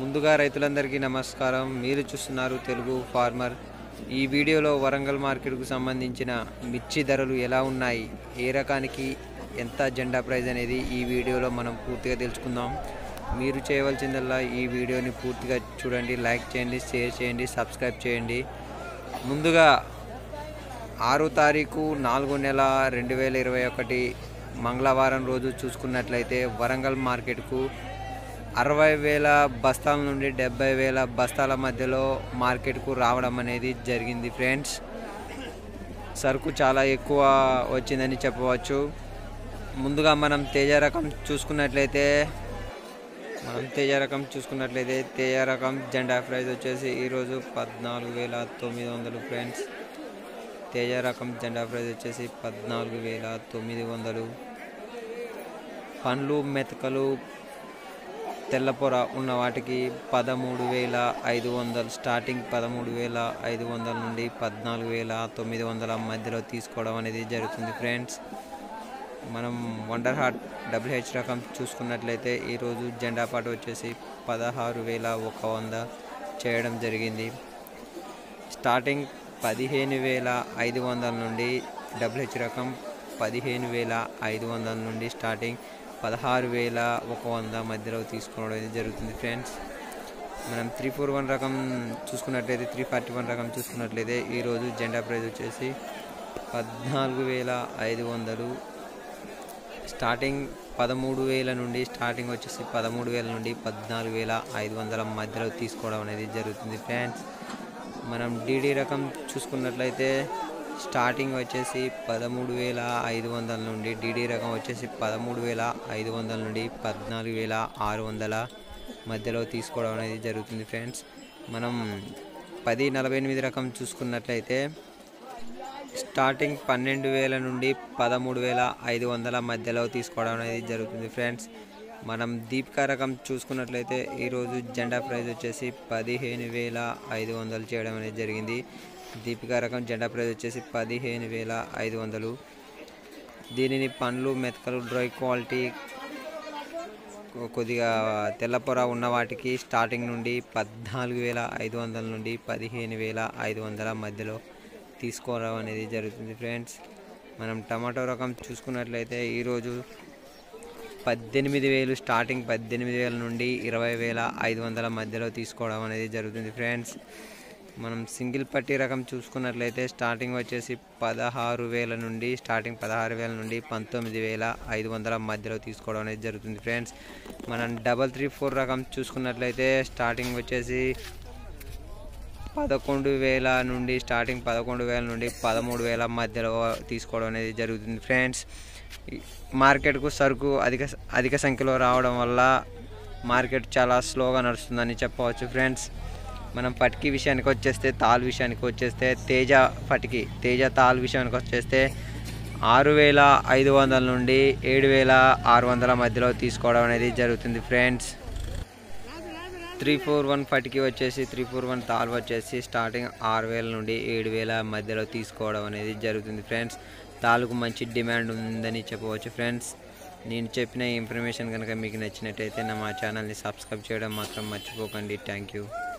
ముందుగా రైతులందరికీ నమస్కారం మీరు చూస్తున్నారు తెలుగు ఫార్మర్ ఈ వీడియోలో వరంగల్ మార్కెట్కు సంబంధించిన మిర్చి ధరలు ఎలా ఉన్నాయి ఏ రకానికి ఎంత జెండా ప్రైజ్ అనేది ఈ వీడియోలో మనం పూర్తిగా తెలుసుకుందాం మీరు చేయవలసిందల్లా ఈ వీడియోని పూర్తిగా చూడండి లైక్ చేయండి షేర్ చేయండి సబ్స్క్రైబ్ చేయండి ముందుగా ఆరో తారీఖు నాలుగో నెల రెండు వేల ఇరవై ఒకటి మంగళవారం రోజు చూసుకున్నట్లయితే వరంగల్ మార్కెట్కు అరవై వేల బస్తాల నుండి డెబ్బై వేల బస్తాల మధ్యలో మార్కెట్కు రావడం అనేది జరిగింది ఫ్రెండ్స్ సరుకు చాలా ఎక్కువ వచ్చిందని చెప్పవచ్చు ముందుగా మనం తేజ రకం చూసుకున్నట్లయితే మనం తేజ రకం చూసుకున్నట్లయితే తేజ రకం జెండా ప్రైస్ వచ్చేసి ఈరోజు పద్నాలుగు వేల తొమ్మిది వందలు ఫ్రెండ్స్ తేజ రకం జెండా ప్రైస్ వచ్చేసి పద్నాలుగు వేల తొమ్మిది వందలు పండ్లు మెతకలు తెల్లపొర ఉన్న వాటికి పదమూడు వేల ఐదు వందలు స్టార్టింగ్ పదమూడు వేల ఐదు వందల నుండి పద్నాలుగు వేల తొమ్మిది వందల మధ్యలో తీసుకోవడం అనేది జరుగుతుంది ఫ్రెండ్స్ మనం వండర్ హార్ట్ డబ్ల్యూహెచ్ రకం చూసుకున్నట్లయితే ఈరోజు జెండా పాటు వచ్చేసి పదహారు వేల ఒక వంద చేయడం జరిగింది స్టార్టింగ్ పదిహేను వేల ఐదు వందల నుండి డబ్ల్యూహెచ్ రకం పదిహేను వేల ఐదు వందల నుండి స్టార్టింగ్ పదహారు వేల ఒక వంద మధ్యలో తీసుకోవడం అనేది జరుగుతుంది ఫ్రెండ్స్ మనం త్రీ ఫోర్ వన్ రకం చూసుకున్నట్లయితే త్రీ ఫార్టీ వన్ రకం చూసుకున్నట్లయితే ఈరోజు జెండా ప్రైస్ వచ్చేసి పద్నాలుగు వేల ఐదు వందలు స్టార్టింగ్ పదమూడు వేల నుండి స్టార్టింగ్ వచ్చేసి పదమూడు వేల నుండి పద్నాలుగు వేల ఐదు వందల మధ్యలో తీసుకోవడం అనేది జరుగుతుంది ఫ్రెండ్స్ మనం డీడీ రకం చూసుకున్నట్లయితే స్టార్టింగ్ వచ్చేసి పదమూడు వేల ఐదు వందల నుండి డీడీ రకం వచ్చేసి పదమూడు వేల ఐదు వందల నుండి పద్నాలుగు వేల ఆరు వందల మధ్యలో తీసుకోవడం అనేది జరుగుతుంది ఫ్రెండ్స్ మనం పది నలభై ఎనిమిది రకం చూసుకున్నట్లయితే స్టార్టింగ్ పన్నెండు వేల నుండి పదమూడు వేల ఐదు వందల మధ్యలో తీసుకోవడం అనేది జరుగుతుంది ఫ్రెండ్స్ మనం దీపికా రకం చూసుకున్నట్లయితే ఈరోజు జెండా ప్రైస్ వచ్చేసి పదిహేను వేల ఐదు వందలు చేయడం అనేది జరిగింది దీపికా రకం జెండా ప్రైస్ వచ్చేసి పదిహేను వేల ఐదు వందలు దీనిని పండ్లు మెతకలు డ్రై క్వాలిటీ కొద్దిగా తెల్లపొర ఉన్న వాటికి స్టార్టింగ్ నుండి పద్నాలుగు వేల ఐదు వందల నుండి పదిహేను వేల ఐదు వందల మధ్యలో తీసుకోవడం అనేది జరుగుతుంది ఫ్రెండ్స్ మనం టమాటో రకం చూసుకున్నట్లయితే ఈరోజు పద్దెనిమిది వేలు స్టార్టింగ్ పద్దెనిమిది వేల నుండి ఇరవై వేల ఐదు వందల మధ్యలో తీసుకోవడం అనేది జరుగుతుంది ఫ్రెండ్స్ మనం సింగిల్ పట్టీ రకం చూసుకున్నట్లయితే స్టార్టింగ్ వచ్చేసి పదహారు వేల నుండి స్టార్టింగ్ పదహారు వేల నుండి పంతొమ్మిది వేల ఐదు వందల మధ్యలో తీసుకోవడం అనేది జరుగుతుంది ఫ్రెండ్స్ మనం డబల్ త్రీ ఫోర్ రకం చూసుకున్నట్లయితే స్టార్టింగ్ వచ్చేసి పదకొండు వేల నుండి స్టార్టింగ్ పదకొండు వేల నుండి పదమూడు వేల మధ్యలో తీసుకోవడం అనేది జరుగుతుంది ఫ్రెండ్స్ మార్కెట్కు సరుకు అధిక అధిక సంఖ్యలో రావడం వల్ల మార్కెట్ చాలా స్లోగా నడుస్తుందని చెప్పవచ్చు ఫ్రెండ్స్ మనం పటికి విషయానికి వచ్చేస్తే తాల్ విషయానికి వచ్చేస్తే తేజ పటికి తేజ తాల్ విషయానికి వచ్చేస్తే ఆరు వేల ఐదు వందల నుండి ఏడు వేల ఆరు వందల మధ్యలో తీసుకోవడం అనేది జరుగుతుంది ఫ్రెండ్స్ త్రీ ఫోర్ వన్ ఫటికి వచ్చేసి త్రీ ఫోర్ వన్ తాల్ వచ్చేసి స్టార్టింగ్ ఆరు వేల నుండి ఏడు వేల మధ్యలో తీసుకోవడం అనేది జరుగుతుంది ఫ్రెండ్స్ తాలుకు మంచి డిమాండ్ ఉందని చెప్పవచ్చు ఫ్రెండ్స్ నేను చెప్పిన ఇన్ఫర్మేషన్ కనుక మీకు నచ్చినట్టయితే నా మా ఛానల్ని సబ్స్క్రైబ్ చేయడం మాత్రం మర్చిపోకండి థ్యాంక్ యూ